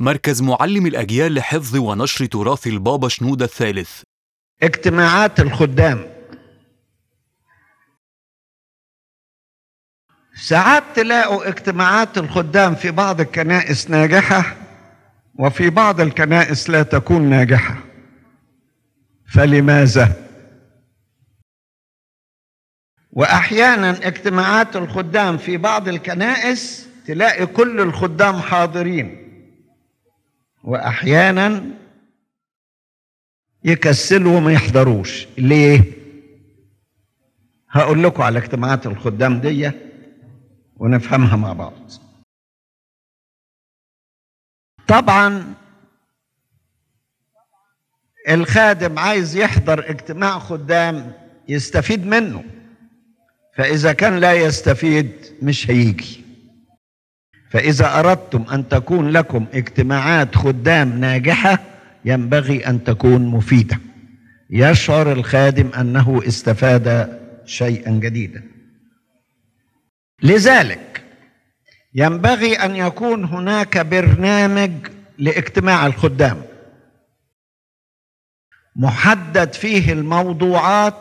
مركز معلم الأجيال لحفظ ونشر تراث البابا شنودة الثالث اجتماعات الخدام ساعات تلاقوا اجتماعات الخدام في بعض الكنائس ناجحة وفي بعض الكنائس لا تكون ناجحة فلماذا؟ وأحيانا اجتماعات الخدام في بعض الكنائس تلاقي كل الخدام حاضرين وأحيانا يكسلوا وما يحضروش ليه؟ هقول لكم على اجتماعات الخدام دي ونفهمها مع بعض طبعا الخادم عايز يحضر اجتماع خدام يستفيد منه فإذا كان لا يستفيد مش هيجي فإذا أردتم أن تكون لكم اجتماعات خدام ناجحة ينبغي أن تكون مفيدة يشعر الخادم أنه استفاد شيئا جديدا لذلك ينبغي ان يكون هناك برنامج لاجتماع الخدام محدد فيه الموضوعات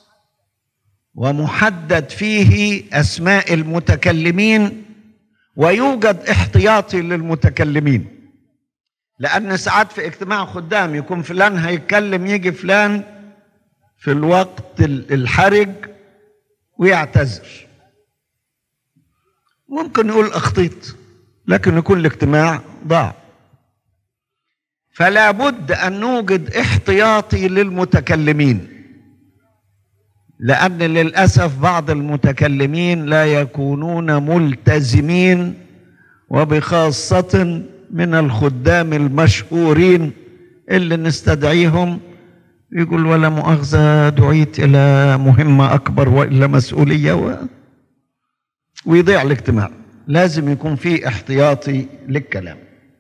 ومحدد فيه اسماء المتكلمين ويوجد احتياطي للمتكلمين لان ساعات في اجتماع خدام يكون فلان هيتكلم يجي فلان في الوقت الحرج ويعتذر ممكن يقول اخطيت لكن يكون الاجتماع ضاع فلا بد ان نوجد احتياطي للمتكلمين لان للاسف بعض المتكلمين لا يكونون ملتزمين وبخاصه من الخدام المشهورين اللي نستدعيهم يقول ولا مؤاخذه دعيت الى مهمه اكبر والا مسؤوليه و... ويضيع الاجتماع لازم يكون في احتياطي للكلام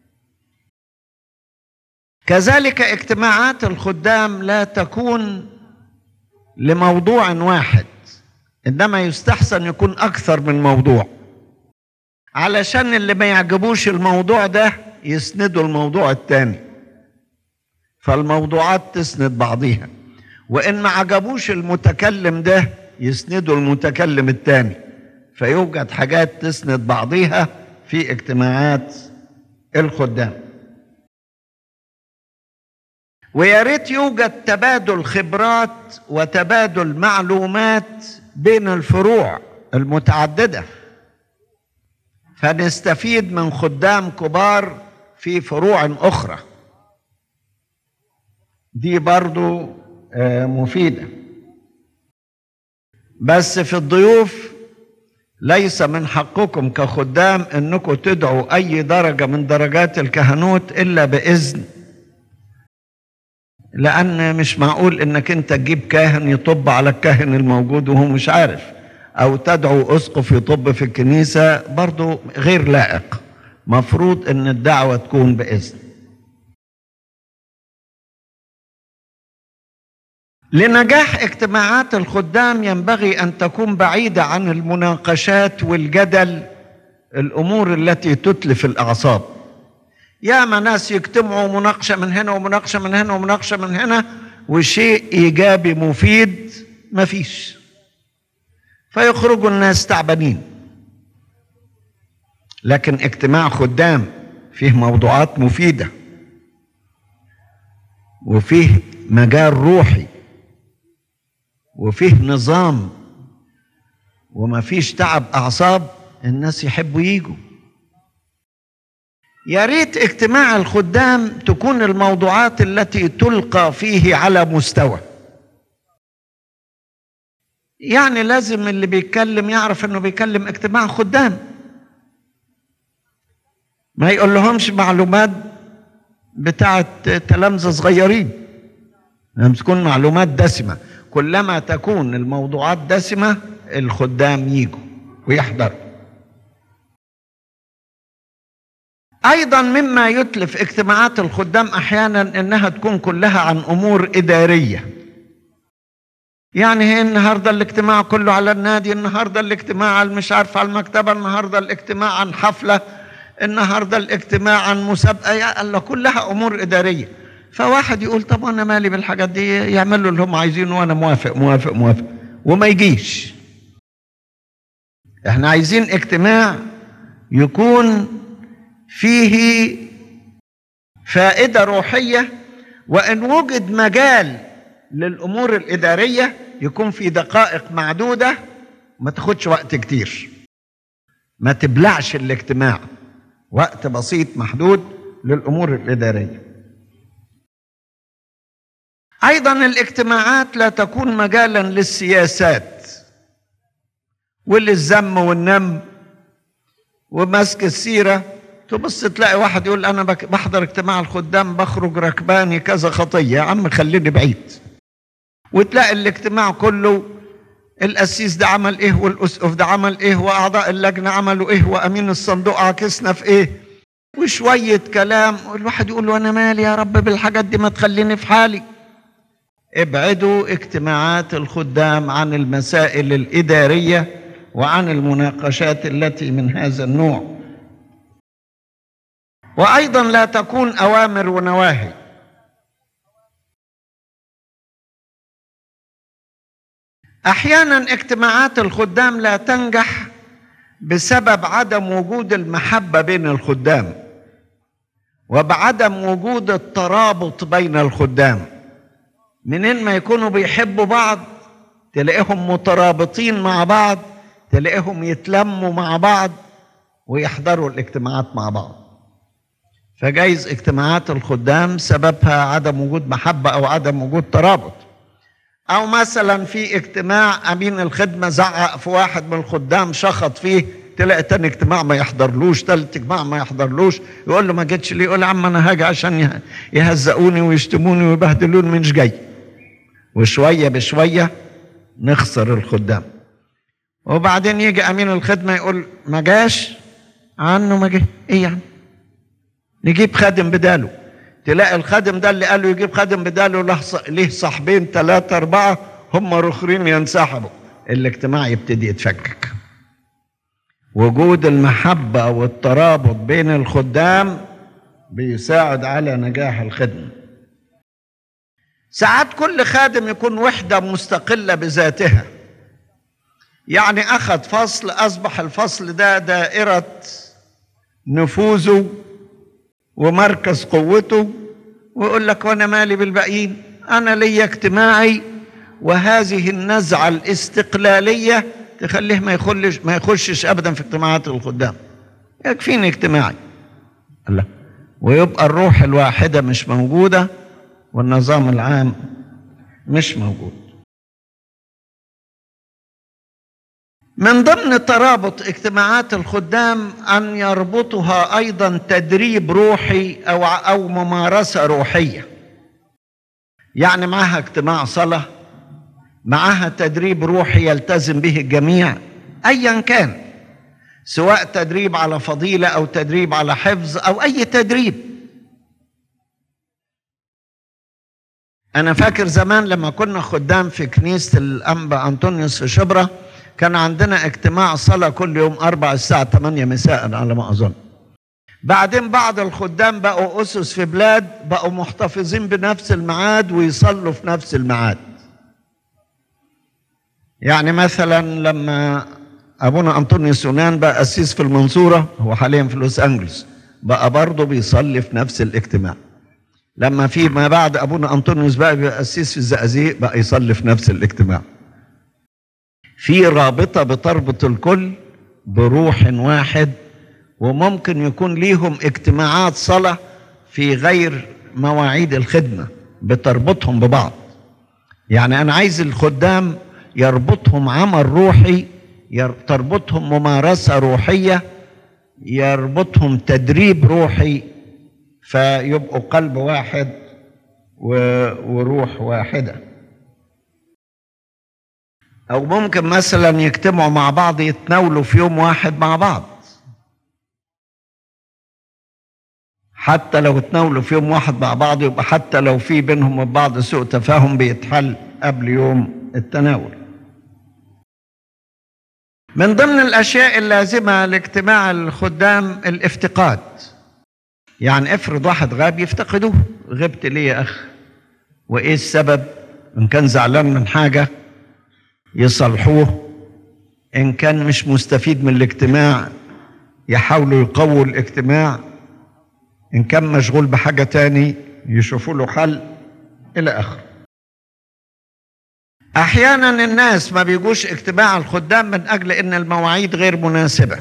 كذلك اجتماعات الخدام لا تكون لموضوع واحد انما يستحسن يكون اكثر من موضوع علشان اللي ما يعجبوش الموضوع ده يسندوا الموضوع الثاني فالموضوعات تسند بعضيها وان ما عجبوش المتكلم ده يسندوا المتكلم الثاني فيوجد حاجات تسند بعضيها في اجتماعات الخدام ويا ريت يوجد تبادل خبرات وتبادل معلومات بين الفروع المتعدده فنستفيد من خدام كبار في فروع اخرى دي برضو مفيده بس في الضيوف ليس من حقكم كخدام انكم تدعوا اي درجه من درجات الكهنوت الا باذن لان مش معقول انك انت تجيب كاهن يطب على الكاهن الموجود وهو مش عارف او تدعو اسقف يطب في الكنيسه برضو غير لائق مفروض ان الدعوه تكون باذن لنجاح اجتماعات الخدام ينبغي ان تكون بعيده عن المناقشات والجدل الامور التي تتلف الاعصاب ياما ناس يجتمعوا مناقشه من هنا ومناقشه من هنا ومناقشه من هنا وشيء ايجابي مفيد مفيش فيخرجوا الناس تعبانين لكن اجتماع خدام فيه موضوعات مفيده وفيه مجال روحي وفيه نظام وما فيش تعب اعصاب الناس يحبوا يجوا يا ريت اجتماع الخدام تكون الموضوعات التي تلقى فيه على مستوى يعني لازم اللي بيتكلم يعرف انه بيكلم اجتماع خدام ما يقول لهمش معلومات بتاعت تلامذة صغيرين لازم تكون معلومات دسمة كلما تكون الموضوعات دسمة الخدام يجوا ويحضروا ايضا مما يتلف اجتماعات الخدام احيانا انها تكون كلها عن امور اداريه يعني هي النهارده الاجتماع كله على النادي النهارده الاجتماع على مش عارف على المكتبه النهارده الاجتماع عن حفله النهارده الاجتماع عن مسابقه يا الله كلها امور اداريه فواحد يقول طب انا مالي بالحاجات دي يعملوا اللي هم عايزينه وانا موافق موافق موافق وما يجيش احنا عايزين اجتماع يكون فيه فائده روحيه وان وجد مجال للامور الاداريه يكون في دقائق معدوده ما تاخدش وقت كتير ما تبلعش الاجتماع وقت بسيط محدود للامور الاداريه ايضا الاجتماعات لا تكون مجالا للسياسات وللذم والنم ومسك السيره تبص تلاقي واحد يقول انا بك- بحضر اجتماع الخدام بخرج ركباني كذا خطيه يا عم خليني بعيد وتلاقي الاجتماع كله القسيس ده عمل ايه والاسقف ده عمل ايه واعضاء اللجنه عملوا ايه وامين الصندوق عكسنا في ايه وشويه كلام الواحد يقول له انا مالي يا رب بالحاجات دي ما تخليني في حالي ابعدوا اجتماعات الخدام عن المسائل الاداريه وعن المناقشات التي من هذا النوع وايضا لا تكون اوامر ونواهي احيانا اجتماعات الخدام لا تنجح بسبب عدم وجود المحبه بين الخدام وبعدم وجود الترابط بين الخدام منين ما يكونوا بيحبوا بعض تلاقيهم مترابطين مع بعض تلاقيهم يتلموا مع بعض ويحضروا الاجتماعات مع بعض فجايز اجتماعات الخدام سببها عدم وجود محبة أو عدم وجود ترابط أو مثلا في اجتماع أمين الخدمة زعق في واحد من الخدام شخط فيه تلاقي تاني اجتماع ما يحضرلوش تالت اجتماع ما يحضرلوش يقول له ما جيتش ليه يقول يا عم انا هاجي عشان يه- يهزقوني ويشتموني ويبهدلوني مش جاي وشويه بشويه نخسر الخدام وبعدين يجي امين الخدمه يقول ما جاش عنه ما جه ايه يعني نجيب خادم بداله تلاقي الخادم ده اللي قال له يجيب خادم بداله له ص- ليه صاحبين ثلاثة أربعة هم رخرين ينسحبوا الاجتماع يبتدي يتفكك وجود المحبة والترابط بين الخدام بيساعد على نجاح الخدمة ساعات كل خادم يكون وحدة مستقلة بذاتها يعني أخذ فصل أصبح الفصل ده دائرة نفوذه ومركز قوته ويقول لك وانا مالي بالباقيين انا ليا اجتماعي وهذه النزعه الاستقلاليه تخليه ما يخلش ما يخشش ابدا في اجتماعات الخدام يكفيني اجتماعي الله ويبقى الروح الواحده مش موجوده والنظام العام مش موجود من ضمن ترابط اجتماعات الخدام ان يربطها ايضا تدريب روحي او او ممارسه روحيه يعني معها اجتماع صلاه معها تدريب روحي يلتزم به الجميع ايا كان سواء تدريب على فضيله او تدريب على حفظ او اي تدريب انا فاكر زمان لما كنا خدام في كنيسه الانبا انطونيوس في شبرا كان عندنا اجتماع صلاه كل يوم اربع الساعه 8 مساء على ما اظن بعدين بعض الخدام بقوا اسس في بلاد بقوا محتفظين بنفس الميعاد ويصلوا في نفس الميعاد يعني مثلا لما ابونا انطونيوس يونان بقى قسيس في المنصوره هو حاليا في لوس انجلوس بقى برضه بيصلي في نفس الاجتماع لما في ما بعد ابونا انطونيوس بقى بيبقى قسيس في الزقازيق بقى يصلي في نفس الاجتماع في رابطه بتربط الكل بروح واحد وممكن يكون ليهم اجتماعات صلاه في غير مواعيد الخدمه بتربطهم ببعض يعني انا عايز الخدام يربطهم عمل روحي ير- تربطهم ممارسه روحيه يربطهم تدريب روحي فيبقوا قلب واحد و- وروح واحده او ممكن مثلا يجتمعوا مع بعض يتناولوا في يوم واحد مع بعض حتى لو اتناولوا في يوم واحد مع بعض يبقى حتى لو في بينهم وبين بعض سوء تفاهم بيتحل قبل يوم التناول من ضمن الاشياء اللازمه لاجتماع الخدام الافتقاد يعني افرض واحد غاب يفتقدوه غبت ليه يا اخ وايه السبب ان كان زعلان من حاجه يصلحوه ان كان مش مستفيد من الاجتماع يحاولوا يقووا الاجتماع ان كان مشغول بحاجه تاني يشوفوا له حل الى اخره احيانا الناس ما بيجوش اجتماع الخدام من اجل ان المواعيد غير مناسبه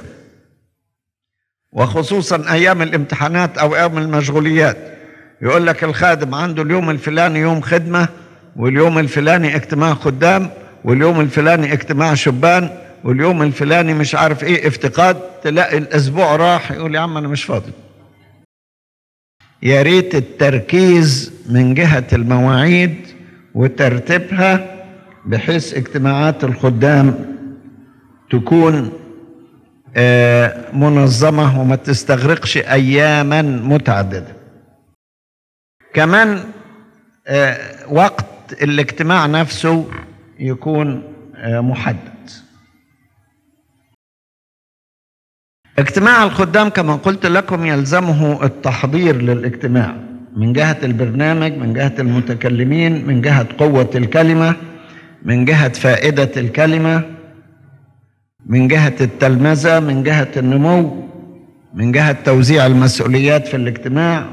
وخصوصا ايام الامتحانات او ايام المشغوليات يقول لك الخادم عنده اليوم الفلاني يوم خدمه واليوم الفلاني اجتماع خدام واليوم الفلاني اجتماع شبان واليوم الفلاني مش عارف ايه افتقاد تلاقي الاسبوع راح يقول يا عم انا مش فاضي يا ريت التركيز من جهه المواعيد وترتيبها بحيث اجتماعات الخدام تكون آه، منظمه وما تستغرقش اياما متعدده كمان آه، وقت الاجتماع نفسه يكون آه، محدد اجتماع الخدام كما قلت لكم يلزمه التحضير للاجتماع من جهة البرنامج من جهة المتكلمين من جهة قوة الكلمة من جهة فائدة الكلمة من جهة التلمذة من جهة النمو من جهة توزيع المسؤوليات في الاجتماع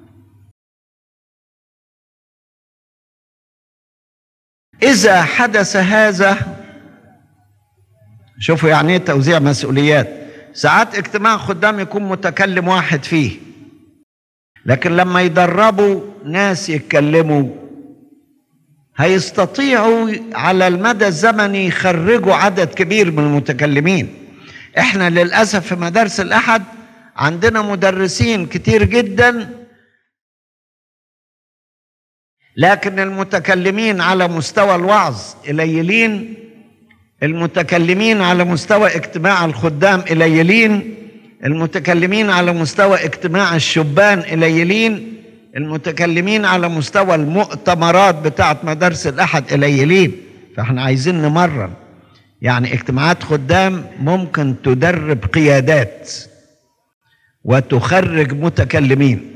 إذا حدث هذا شوفوا يعني ايه توزيع مسؤوليات ساعات اجتماع خدام يكون متكلم واحد فيه لكن لما يدربوا ناس يتكلموا هيستطيعوا على المدى الزمني يخرجوا عدد كبير من المتكلمين احنا للاسف في مدارس الاحد عندنا مدرسين كتير جدا لكن المتكلمين على مستوى الوعظ قليلين المتكلمين على مستوى اجتماع الخدام قليلين المتكلمين على مستوى اجتماع الشبان قليلين المتكلمين على مستوى المؤتمرات بتاعت مدارس الأحد قليلين فاحنا عايزين نمرن يعني اجتماعات خدام ممكن تدرب قيادات وتخرج متكلمين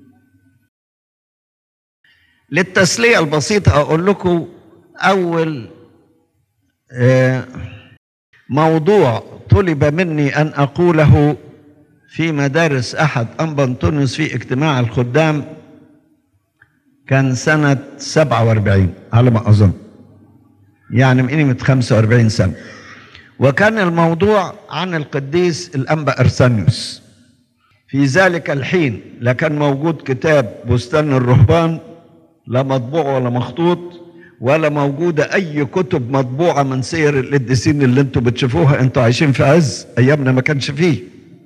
للتسلية البسيطة أقول لكم أول آه، موضوع طلب مني أن أقوله في مدارس أحد أنبا أنطونيوس في اجتماع الخدام كان سنة 47 على ما أظن يعني من قيمة 45 سنة وكان الموضوع عن القديس الأنبا أرسانيوس في ذلك الحين لا كان موجود كتاب بستان الرهبان لا مطبوع ولا مخطوط ولا موجودة أي كتب مطبوعة من سير القديسين اللي انتوا بتشوفوها انتوا عايشين في عز أيامنا ما كانش فيه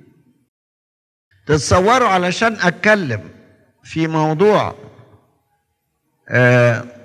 تتصوروا علشان أتكلم في موضوع آه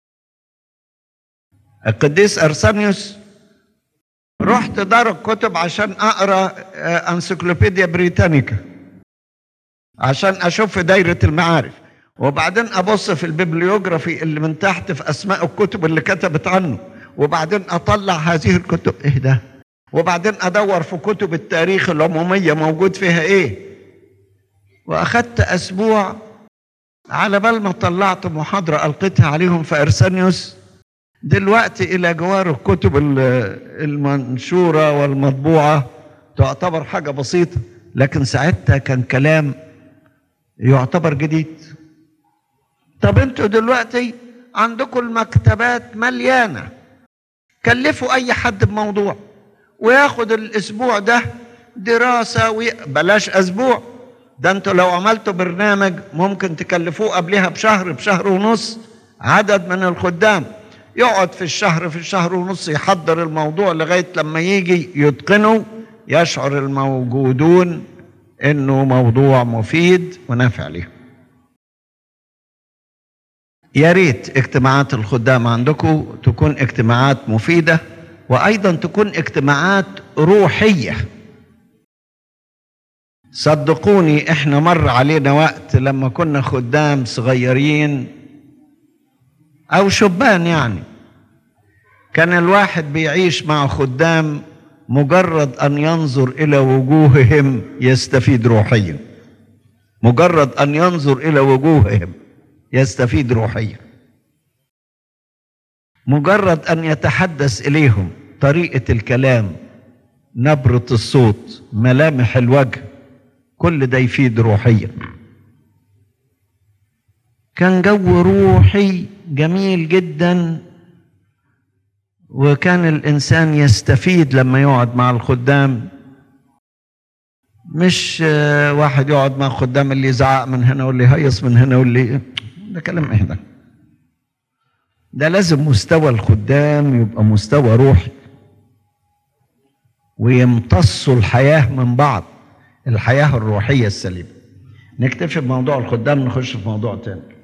القديس أرسانيوس رحت دار الكتب عشان أقرأ آه أنسيكلوبيديا بريتانيكا عشان أشوف في دايرة المعارف وبعدين أبص في البيبليوجرافي اللي من تحت في أسماء الكتب اللي كتبت عنه وبعدين أطلع هذه الكتب إيه ده وبعدين أدور في كتب التاريخ العمومية موجود فيها إيه وأخدت أسبوع على بال ما طلعت محاضرة ألقيتها عليهم في أرسانيوس دلوقتي إلى جوار الكتب ال- المنشورة والمطبوعة تعتبر حاجة بسيطة لكن ساعتها كان كلام يعتبر جديد طب انتوا دلوقتي عندكم المكتبات مليانة كلفوا أي حد بموضوع وياخد الأسبوع ده دراسة وي... بلاش أسبوع ده انتوا لو عملتوا برنامج ممكن تكلفوه قبلها بشهر بشهر ونص عدد من الخدام يقعد في الشهر في الشهر ونص يحضر الموضوع لغاية لما يجي يتقنه يشعر الموجودون انه موضوع مفيد ونافع ليهم يا ريت اجتماعات الخدام عندكم تكون اجتماعات مفيدة وأيضا تكون اجتماعات روحية صدقوني احنا مر علينا وقت لما كنا خدام صغيرين او شبان يعني كان الواحد بيعيش مع خدام مجرد ان ينظر الى وجوههم يستفيد روحيا مجرد ان ينظر الى وجوههم يستفيد روحيا مجرد ان يتحدث اليهم طريقه الكلام نبره الصوت ملامح الوجه كل ده يفيد روحيا كان جو روحي جميل جدا وكان الانسان يستفيد لما يقعد مع الخدام مش آه، واحد يقعد مع الخدام اللي يزعق من هنا واللي يهيص من هنا واللي ده كلام ايه ده ده لازم مستوى الخدام يبقى مستوى روحي ويمتصوا الحياة من بعض الحياة الروحية السليمة نكتفي بموضوع الخدام نخش في موضوع تاني